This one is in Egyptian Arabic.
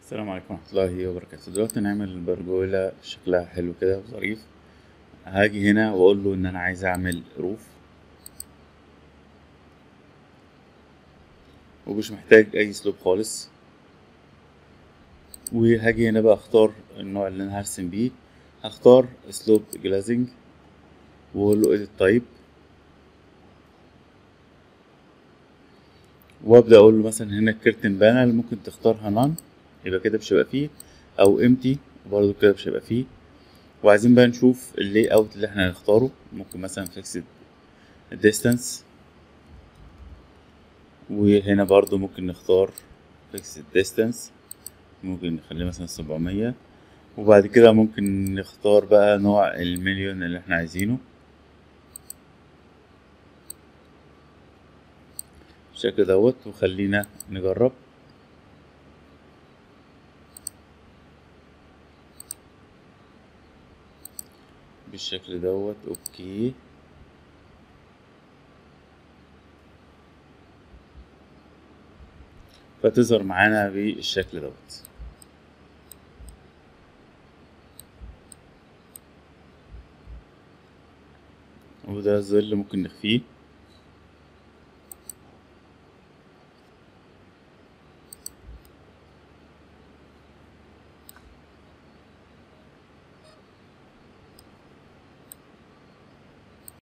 السلام عليكم ورحمة الله وبركاته دلوقتي نعمل برجولة شكلها حلو كده وظريف هاجي هنا واقول له ان انا عايز اعمل روف ومش محتاج اي اسلوب خالص وهاجي هنا بقى اختار النوع اللي انا هرسم بيه هختار اسلوب جلازنج واقول له edit type وابدا اقول له مثلا هنا كيرتن بانل ممكن تختارها نان يبقى كده مش هيبقى فيه او امتي برضو كده مش هيبقى فيه وعايزين بقى نشوف اللي اوت اللي احنا هنختاره ممكن مثلا فيكسد ديستانس وهنا برضو ممكن نختار فيكسد ديستانس ممكن نخليه مثلا سبعمية وبعد كده ممكن نختار بقى نوع المليون اللي احنا عايزينه بالشكل دوت وخلينا نجرب بالشكل دوت اوكي فتظهر معانا بالشكل دوت وده الظل ممكن نخفيه